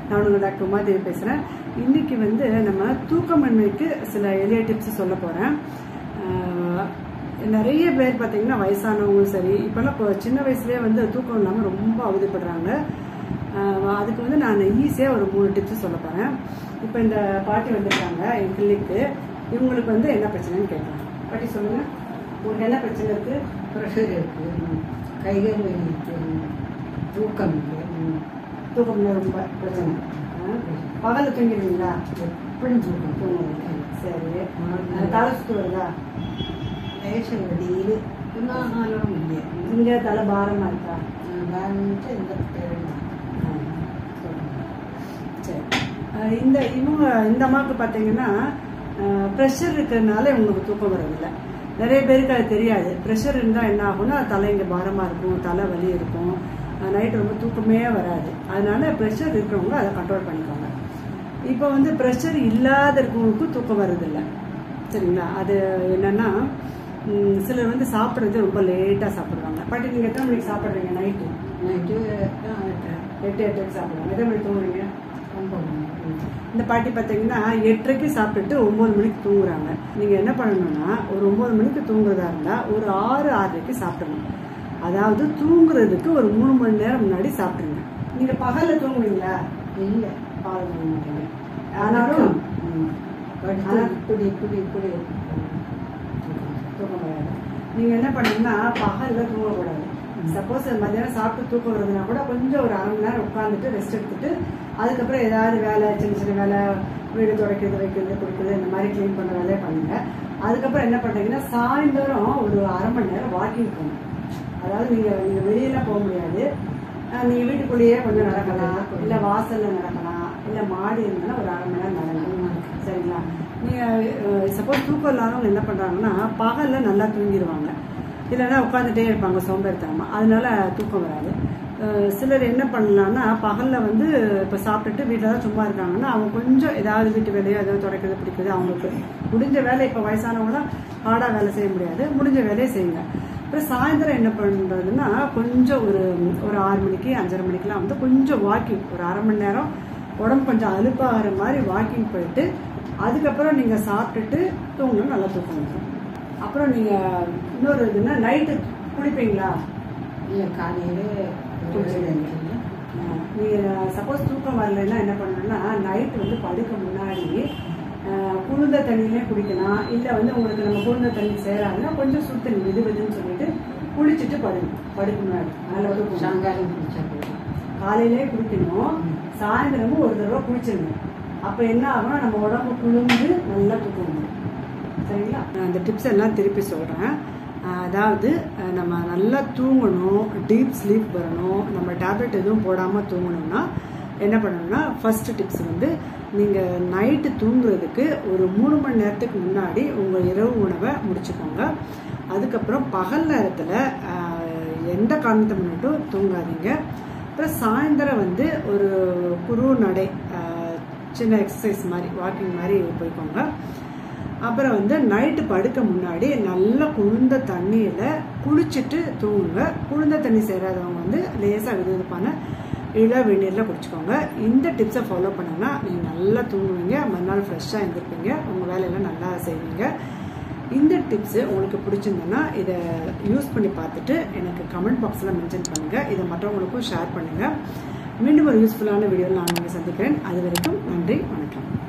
நான் உங்கள் டாக்டர் உமாதேவி பேசுகிறேன் இன்னைக்கு வந்து நம்ம தூக்கமின்மைக்கு சில எளிய டிப்ஸ் சொல்ல போகிறேன் நிறைய பேர் பார்த்தீங்கன்னா வயசானவங்களும் சரி இப்போல்லாம் இப்போ சின்ன வயசுலேயே வந்து தூக்கம் இல்லாமல் ரொம்ப அவதிப்படுறாங்க ஆஹ் அதுக்கு வந்து நான் ஈஸியாக ஒரு மூணு டிப்ஸ் சொல்ல போகிறேன் இப்போ இந்த பாட்டி வந்திருக்காங்க என் கிளிக்கு இவங்களுக்கு வந்து என்ன பிரச்சனைன்னு கேட்கலாம் பாட்டி சொல்லுங்கள் உங்களுக்கு என்ன பிரச்சனை இருக்குது ப்ரெஷர் இருக்கு கைகள் வலி இருக்கு தூக்கம் இல்லை தூக்கம் ரொம்ப பிரச்சனை பகலில் தூங்கிடுவீங்களா எப்படி தூக்கம் தூங்குவீங்க சரி அது தலை சுத்து வருதா லேசர் வலியில் ஆனாலும் இல்லை இங்கே தலை பாரமாக இருக்கா வேணுன்ட்டு இந்த தேவை சரி அஹ் இந்த இவங்க இந்த அம்மாவுக்கு பார்த்தீங்கன்னா ப்ரெஷர் இருக்கிறதுனால இவங்களுக்கு தூக்கம் வரதில்லை நிறைய பேருக்கு அது தெரியாது ப்ரெஷர் இருந்தால் என்ன ஆகும்னா தலை இங்கே பாரமாக இருக்கும் தலை வலி இருக்கும் நைட் ரொம்ப தூக்கமே வராது அதனால ப்ரெஷர் இருக்கிறவங்க அதை கண்ட்ரோல் பண்ணிக்கோங்க இப்போ வந்து ப்ரெஷர் இல்லாத இருக்கவங்களுக்கும் தூக்கம் வரதில்லை சரிங்களா அது என்னன்னா ம், சிலர் வந்து சாப்பிட்றது ரொம்ப லேட்டாக சாப்பிடுவாங்க பட் நீங்கள் எத்தனை மணிக்கு சாப்பிட்றீங்க நைட்டு நைட்டு எட்டு எட்டுக்கு சாப்பிடுவாங்க எத்தனை மணிக்கு தூங்குறீங்க ரொம்ப இந்த பாட்டி பார்த்தீங்கன்னா எட்டரைக்கு சாப்பிட்டுட்டு ஒம்பது மணிக்கு தூங்குறாங்க நீங்கள் என்ன பண்ணணும்னா ஒரு ஒம்பது மணிக்கு தூங்குறதா இருந்தால் ஒரு ஆறு ஆறரைக்கு சாப்பிடணும் அதாவது தூங்குறதுக்கு ஒரு மூணு மணி நேரம் முன்னாடி சாப்பிட்ருங்க நீங்கள் பகலில் தூங்குவீங்களா இல்லை பால் தூங்க மாட்டீங்க ஆனாலும் படுத்து இப்படி இப்படி இப்படி தூக்கம் வராது நீங்கள் என்ன பண்ணீங்கன்னா பகலில் தூங்கக்கூடாது சப்போஸ் மத்தியானம் சாப்பிட்டு தூக்கம் வருதுன்னா கூட கொஞ்சம் ஒரு அரை மணி நேரம் உட்காந்துட்டு ரெஸ்ட் எடுத்துட்டு அதுக்கப்புறம் ஏதாவது வேலை சின்ன சின்ன வேலை வீடு துடைக்கிறது வைக்கிறது கொடுக்குறது இந்த மாதிரி க்ளீன் பண்ணுற வேலையை பண்ணுங்க அதுக்கப்புறம் என்ன பண்ணுறீங்கன்னா சாயந்தரம் ஒரு அரை மணி நேரம் வாக்கிங் போகணும் அதாவது நீங்கள் நீங்கள் வெளியெல்லாம் போக முடியாது அஹ் நீங்க வீட்டுக்குள்ளேயே கொஞ்சம் நடக்கலாம் இல்லை வாசல்ல நடக்கலாம் இல்லை மாடி இருந்தாலும் ஒரு அரை மணி நேரம் நடக்கலாம் சரிங்களா நீங்கள் சப்போஸ் தூக்கம் இல்லாதவங்க என்ன பண்ணுறாங்கன்னா பகலில் நல்லா தூங்கிடுவாங்க இல்லைன்னா உட்காந்துட்டே இருப்பாங்க சோம்பேறித்தனமா அதனால தூக்கம் வராது அஹ் சிலர் என்ன பண்ணலாம்னா பகலில் வந்து இப்போ சாப்பிட்டுட்டு வீட்டில் தான் சும்மா இருக்காங்கன்னா அவங்க கொஞ்சம் ஏதாவது வீட்டு வேலையோ ஏதாவது துடைக்கிறது பிடிக்குது அவங்களுக்கு முடிஞ்ச வேலை இப்போ வயசானவங்களாம் ஹார்டாக வேலை செய்ய முடியாது முடிஞ்ச வேலையை செய்யுங்க அப்புறம் சாயந்தரம் என்ன பண்ணுறதுன்னா கொஞ்சம் ஒரு ஒரு ஆறு மணிக்கு அஞ்சரை மணிக்கெலாம் வந்து கொஞ்சம் வாக்கிங் ஒரு அரை மணி நேரம் உடம்பு கொஞ்சம் அலுப்பாகிற மாதிரி வாக்கிங் போயிட்டு அதுக்கப்புறம் நீங்கள் சாப்பிட்டுட்டு தூங்கணும் நல்லா தூக்கம் வந்துடும் அப்புறம் நீங்கள் இன்னொரு இதுன்னா நைட்டு குளிப்பீங்களா இல்லை காலையில் குளிச்சிடுங்க. நீங்கள் சப்போஸ் தூக்கம் வரலைன்னா என்ன பண்ணணும்னா நைட்டு வந்து படுக்க முன்னாடி அஹ், குளிர்ந்த தண்ணியிலே குடிக்கலாம் இல்லை வந்து உங்களுக்கு நம்ம குளிர்ந்த தண்ணி சேராதுன்னா கொஞ்சம் சுடு தண்ணி வெது வெதுன்னு சொல்லிட்டு குளிச்சுட்டு படுங்க படுக்க முன்னாடி நல்லா தூக்கம் சாயங்காலம் குடிச்சா போதும் காலையிலே குளிக்கணும் சாயந்தரமும் ஒரு தடவை குளிச்சிடணும் அப்போ என்ன ஆகும்னா நம்ம உடம்பு குளிர்ந்து நல்லா தூக்கம் வரும் சரிங்களா நான் அந்த டிப்ஸ் எல்லாம் திருப்பி சொல்கிறேன் அதாவது அஹ், நம்ம நல்லா தூங்கணும் டீப் ஸ்லீப் வரணும் நம்ம டேப்லெட் எதுவும் போடாமல் தூங்கணும்னா என்ன பண்ணணும்னா ஃபர்ஸ்ட் டிப்ஸ் வந்து நீங்கள் நைட்டு தூங்குறதுக்கு ஒரு மூணு மணி நேரத்துக்கு முன்னாடி உங்கள் இரவு உணவை முடிச்சுக்கோங்க அதுக்கப்புறம் பகல் நேரத்தில் எந்த காரணத்தை முன்னிட்டும் தூங்காதீங்க அப்புறம் சாயந்தரம் வந்து ஒரு குரு நடை அஹ், சின்ன எக்ஸசைஸ் மாதிரி வாக்கிங் மாதிரி போய்க்கோங்க அப்புறம் வந்து நைட்டு படுக்க முன்னாடி நல்லா குளிர்ந்த தண்ணியில் குளிச்சுட்டு தூங்குங்க குளிர்ந்த தண்ணி சேராதவங்க வந்து லேசாக விதவிதப்பான இள வெந்நீரில் குடிச்சுக்கோங்க இந்த டிப்ஸை ஃபாலோ பண்ணோன்னா நீங்கள் நல்லா தூங்குவீங்க மறுநாள் ஃப்ரெஷ்ஷாக எழுந்திருப்பீங்க உங்கள் வேலையெல்லாம் நல்லா செய்வீங்க இந்த டிப்ஸு உங்களுக்கு பிடிச்சிருந்ததுன்னா இதை யூஸ் பண்ணி பார்த்துட்டு எனக்கு கமெண்ட் பாக்ஸில் மென்ஷன் பண்ணுங்கள் இதை மற்றவங்களுக்கும் ஷேர் பண்ணுங்கள் மீண்டும் ஒரு யூஸ்ஃபுல்லான வீடியோவில் நான் உங்களை சந்திக்கிறேன் அது வரைக்கும் நன்றி வணக்கம்